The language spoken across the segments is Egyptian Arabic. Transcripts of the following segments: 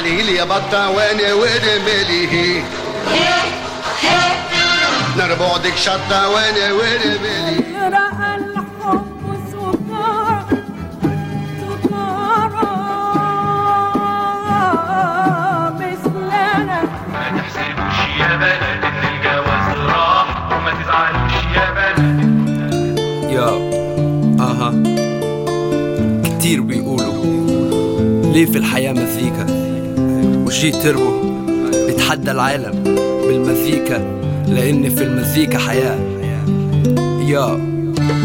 علي لي بطة وانا ورمالي هي نار بعدك شطة وانا ورمالي رأى الحب سكارى سكارى مثلنا ما تحسبوش يا بلد ان الجواز راح وما تزعلوش يا بلد يا اها كتير بيقولوا ليه في الحياة مزيكا وشي تربو بيتحدى العالم بالمزيكا لأن في المزيكا حياة يا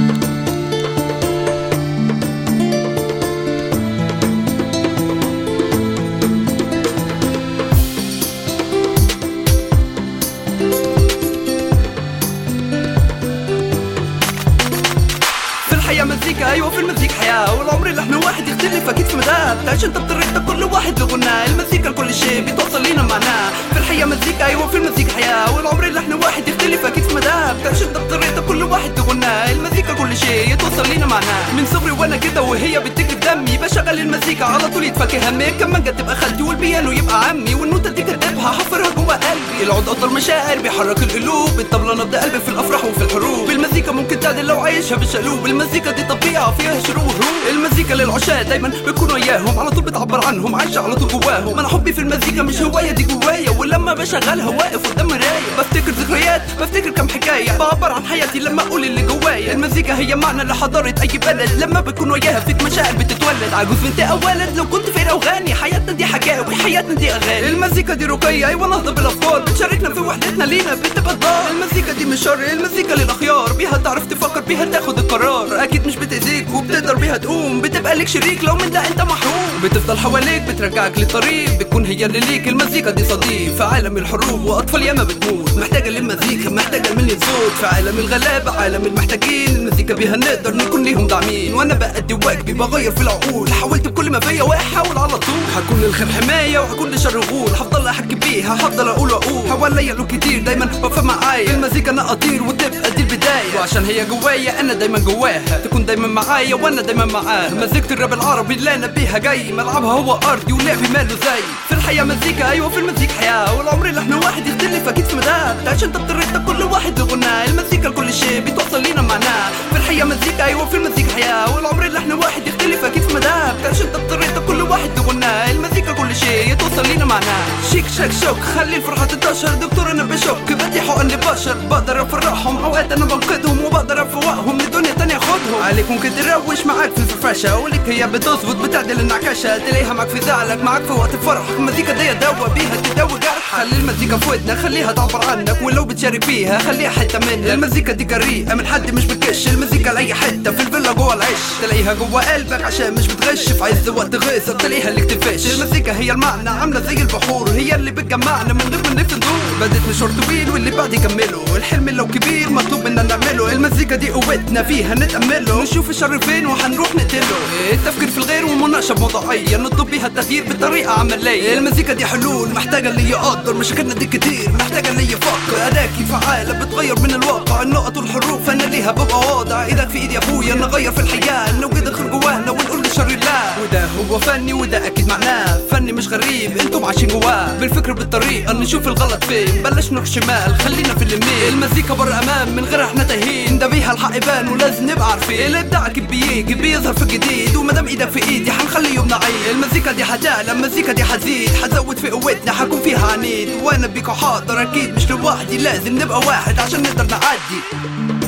في الحياة مزيكا ايوه في المزيكا حياة والعمر اللي احنا واحد يختلف اكيد في مداه بتعيش انت بطريقتك كل واحد له غناه المزيكا لكل شيء بتوصل لينا معناه في الحياة مزيكا ايوه في المزيكا حياة والعمر اللي احنا واحد يختلف اكيد في مداه بتعيش انت بطريقتك كل واحد له غناه المزيكا كل شيء يتوصل لينا معناه من صغري وانا كده وهي بتجري بدمي بشغل المزيكا على طول يتفكر همي كمانجا تبقى خالتي والبيانو يبقى عمي والنوتة دي كاتبها حفرها جوا قلبي العود قطر مشاعر بيحرك القلوب الطبلة نبض قلبي في الافراح وفي الحروب المزيكا ممكن تعدل لو عايشها بالشقلوب المزيكا دي طبيعة فيها شروق وهروب المزيكا للعشاق دايما بكون وياهم على طول بتعبر عنهم عايشة على طول جواهم انا حبي في المزيكا مش هواية دي جوايا ولما بشغلها واقف قدام مراية بفتكر ذكريات بفتكر كم حكاية بعبر عن حياتي لما اقول اللي جوايا المزيكا هي معنى لحضارة اي بلد لما بكون وياها فيك مشاعر بتتولد عجوز بنت او ولد لو كنت فرقة وغني حياتنا دي حكاوي حياتنا دي اغاني المزيكا دي رقية ايوه نهضة بالافكار بتشاركنا في وحدتنا لينا بتبقى دار المزيكا دي مش شر المزيكا للاخيار بيها تعرف تفكر بيها تاخد القرار اكيد مش بتأذيك وبتقدر بيها تقوم بتبقى لك شريك لو من ده انت محروم بتفضل حواليك بترجعك للطريق بتكون هي اللي ليك المزيكا دي صديق في عالم الحروب واطفال ياما بتموت محتاجة للمزيكا محتاجة لمليون صوت في عالم الغلابة عالم المحتاجين المزيكا بيها نقدر نكون ليهم داعمين وانا بأدي واجبي بغير في العقول حاولت بكل ما فيا واحاول على طول هكون للخير حماية وهكون لشر غول هفضل احكي بيها هفضل اقول واقول حواليا له كتير دايما واقفة معايا المزيكا انا اطير وتبقى دي البداية وعشان هي جوايا انا دايما جواها تكون دايما معايا وانا دايما معاها مزيكة الراب العربي اللي انا بيها جاي ملعبها هو ارضي ولعبي ماله زي في الحياة مزيكا ايوه في المزيكا حياة والعمر اللي احنا واحد يختلف اكيد في مداه تعيش انت بطريقتك كل واحد له غناه المزيكا لكل شيء بتوصل لينا معناه في الحياة مزيكا ايوه في المزيكا حياة والعمر اللي احنا واحد يختلف اكيد في مداه تعيش انت بطريقتك كل واحد له غناه المزيكا كل شيء يتوصل لينا معناه شيك شك شوك خلي الفرحة تنتشر دكتور انا بشوك بدي حقن لبشر بقدر افرحهم اوقات انا بنقذهم وبقدر افوقهم لدنيا تانية خدهم عليك ممكن تروش معاك في الفرفشة ولك هي بتظبط بتعدل النعكشة تلاقيها معاك في زعلك معاك في وقت فرحك المزيكا دي دوا بيها تداوي جرح خلي المزيكا في ودنك خليها تعبر عنك ولو بتشارك فيها خليها حتة منك المزيكا دي جريئة من حد مش بتكش المزيكا لأي حتة في الفيلا جوا العش تلاقيها جوا قلبك عشان مش بتغش في عز وقت غيظك تلاقيها اللي اكتفاش المزيكا هي المعنى عاملة زي البحور هي اللي بتجمعنا من غير ما نلف ندور بدت مشوار طويل واللي بعد يكمله الحلم لو كبير مطلوب منا نعمله المزيكا دي قوتنا فيها نتأمله نشوف الشر فين وهنروح نقتله التفكير في الغير ومناقشة بموضوعية نطلب بيها التغيير بطريقة عملية المزيكا دي حلول محتاجة اللي يقدر مشاكلنا دي كتير محتاجة اللي يفكر أداكي فعالة بتغير من الواقع النقط والحروف أنا ليها ببقى واضع إيدك في إيدي أخويا نغير في الحياة نوجد الخير جوانا ونقول لشر الله وده هو فني وده أكيد معناه فني مش غريب انتم عايشين جواه بالفكر بالطريقة نشوف الغلط فين بلاش نروح شمال خلينا في اليمين المزيكا بره أمان من غيرها احنا تايهين ده بيها الحق يبان ولازم نبقى عارفين الإبداع أكيد بيجي بيظهر في الجديد ومادام إيدك في إيدي هنخليهم نعيد المزيكا دي هتعلى المزيكا دي هتزيد هتزود في قوتنا هكون فيها عنيد وانا بيكو حاضر اكيد مش لوحدي لازم نبقى واحد عشان نقدر نعدي